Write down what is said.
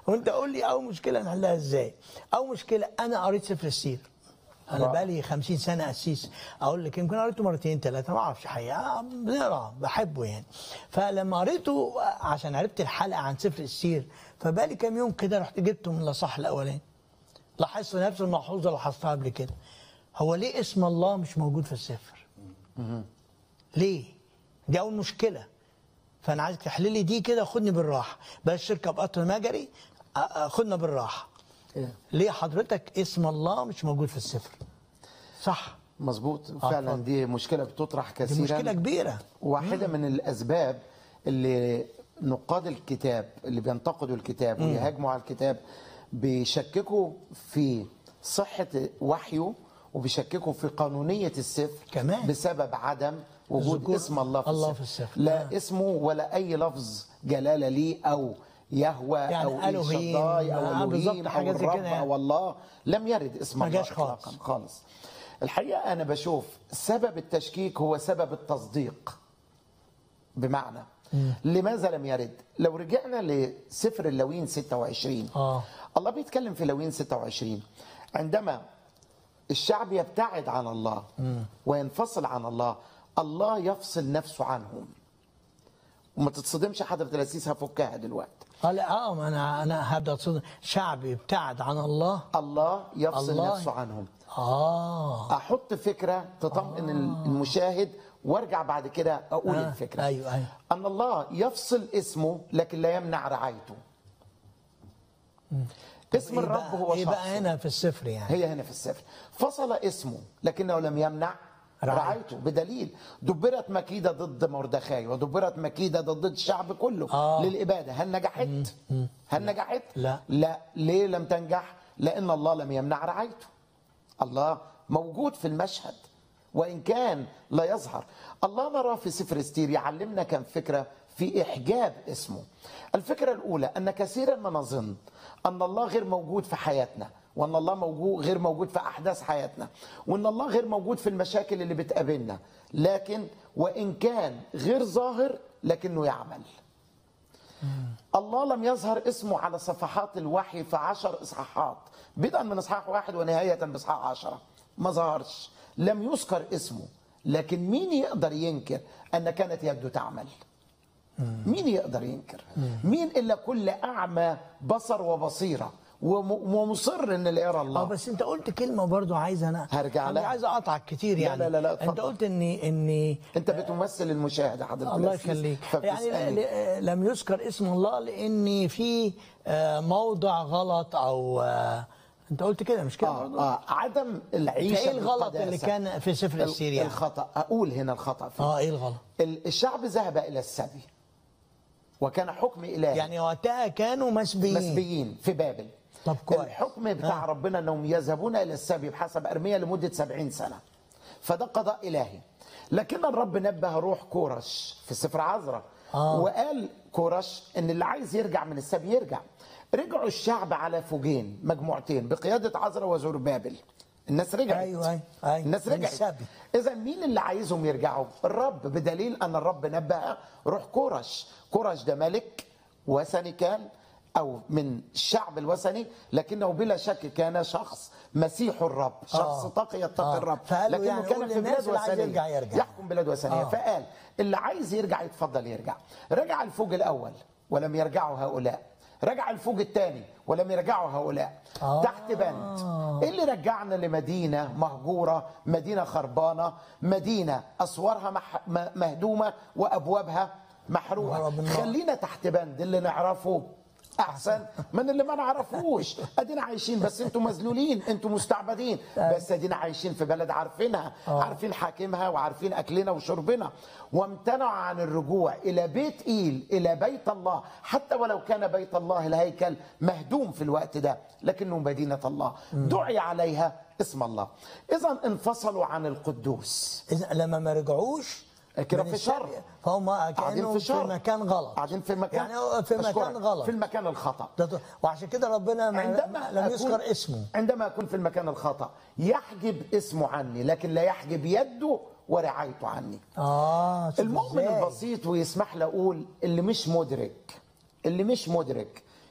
وانت قول لي اول مشكله نحلها ازاي اول مشكله انا قريت سفر السير انا رائع. بقالي 50 سنه قسيس اقول لك يمكن قريته مرتين ثلاثه ما اعرفش حقيقه بنقرا بحبه يعني فلما قريته عشان عرفت الحلقه عن سفر السير فبقالي كام يوم كده رحت جبته من الاصح الاولاني لاحظت نفس الملحوظه اللي لاحظتها قبل كده هو ليه اسم الله مش موجود في السفر ليه دي اول مشكله فانا عايزك تحللي لي دي كده خدني بالراحه بلاش شركه بقطر مجري أ- أ- خدنا بالراحه إيه. ليه حضرتك اسم الله مش موجود في السفر صح مظبوط فعلا اتفضل. دي مشكله بتطرح دي كثيرا مشكله كبيره واحده من الاسباب اللي نقاد الكتاب اللي بينتقدوا الكتاب ويهاجموا على الكتاب بيشككوا في صحه وحيه وبيشككوا في قانونيه السفر كمان. بسبب عدم وجود ذكور اسم الله في الله السفر, في السفر. لا آه. اسمه ولا اي لفظ جلاله ليه او يهوى يعني او ألوهيم، الشداي او آه، بالظبط، الوهيم او حاجة زي الرب كده يعني. او الله لم يرد اسم ما الله جاش خالص. اطلاقا خالص الحقيقه انا بشوف سبب التشكيك هو سبب التصديق بمعنى لماذا لم يرد لو رجعنا لسفر اللوين 26 اه الله بيتكلم في لوين 26 عندما الشعب يبتعد عن الله وينفصل عن الله الله يفصل نفسه عنهم وما تتصدمش حضرة الأسيس هفكها دلوقتي قال اه ما انا انا هبدا اتصدم شعب يبتعد عن الله الله يفصل الله. نفسه عنهم اه احط فكره تطمئن المشاهد وارجع بعد كده اقول آه، الفكره أيوة، أيوة. ان الله يفصل اسمه لكن لا يمنع رعايته اسم إيه الرب بقى- هو ايه شخص بقى هنا في السفر يعني هي هنا في السفر فصل اسمه لكنه لم يمنع رعايته. رعايته بدليل دبرت مكيدة ضد مردخاي ودبرت مكيدة ضد الشعب كله آه. للإبادة هل نجحت؟ هل نجحت؟ لا. لا ليه لم تنجح؟ لأن الله لم يمنع رعايته الله موجود في المشهد وإن كان لا يظهر الله نرى في سفر استير يعلمنا كم فكرة في إحجاب اسمه الفكرة الأولى أن كثيرا ما نظن أن الله غير موجود في حياتنا وأن الله موجود غير موجود في أحداث حياتنا وأن الله غير موجود في المشاكل اللي بتقابلنا لكن وإن كان غير ظاهر لكنه يعمل الله لم يظهر اسمه على صفحات الوحي في عشر إصحاحات بدءا من إصحاح واحد ونهاية بإصحاح عشرة ما ظهرش لم يذكر اسمه لكن مين يقدر ينكر أن كانت يده تعمل مين يقدر ينكر مين إلا كل أعمى بصر وبصيرة وم- ومصر ان اللي يرى اه الله بس انت قلت كلمه برضو عايز انا هرجع انا لها. عايز اقطعك كتير لا، يعني لا، لا، لا، انت اتفضل. قلت اني اني انت بتمثل المشاهد يا حضرتك الله الأسيس، يخليك يعني فبتسألني. ل- ل- لم يذكر اسم الله لان في آه، موضع غلط او آه، انت قلت كده مش كده آه برضو آه عدم العيشه فايه الغلط اللي بالقداسة. كان في سفر ال- السير يعني الخطا اقول هنا الخطا فيه. اه ايه الغلط ال- الشعب ذهب الى السبي وكان حكم الهي يعني وقتها كانوا مسبيين مسبيين في بابل طب كويس. الحكم بتاع آه. ربنا انهم يذهبون الى السبي بحسب ارميا لمده سبعين سنه فده قضاء الهي لكن الرب نبه روح كورش في سفر عذراء آه. وقال كورش ان اللي عايز يرجع من السبي يرجع رجعوا الشعب على فوجين مجموعتين بقياده عذراء وزربابل الناس رجعت أيوة، أيوة، أيوة. الناس من رجعت السبي. اذا مين اللي عايزهم يرجعوا الرب بدليل ان الرب نبه روح كورش كورش ده ملك وثني كان او من الشعب الوثني لكنه بلا شك كان شخص مسيح الرب شخص آه. تقي يتقي آه. الرب فقالوا لكنه يعني كان قول في للناس بلاد اللي عايز وثنيه يرجع يرجع. يحكم بلاد وثنيه آه. فقال اللي عايز يرجع يتفضل يرجع رجع الفوج الاول ولم يرجعوا هؤلاء رجع الفوج الثاني ولم يرجعوا هؤلاء آه. تحت بند ايه اللي رجعنا لمدينه مهجوره مدينه خربانه مدينه اسوارها مح... م- مهدومه وابوابها محروقه ضرب النار. خلينا تحت بند اللي نعرفه احسن من اللي ما نعرفوش ادينا عايشين بس انتوا مذلولين انتوا مستعبدين بس ادينا عايشين في بلد عارفينها عارفين حاكمها وعارفين اكلنا وشربنا وامتنعوا عن الرجوع الى بيت ايل الى بيت الله حتى ولو كان بيت الله الهيكل مهدوم في الوقت ده لكنه مدينه الله دعي عليها اسم الله اذا انفصلوا عن القدوس اذا لما ما رجعوش كده من في شر. السبي، فهم قاعدين كانوا في في, شر مكان غلط قاعدين في مكان يعني هو في أشكرك. مكان غلط في المكان الخطأ ده- وعشان كده ربنا ما عندما لم أكون- يذكر اسمه عندما اكون في المكان الخطا يحجب اسمه عني لكن لا يحجب يده ورعايته عني اه شوف المؤمن إزاي. البسيط ويسمح لي اقول اللي مش مدرك اللي مش مدرك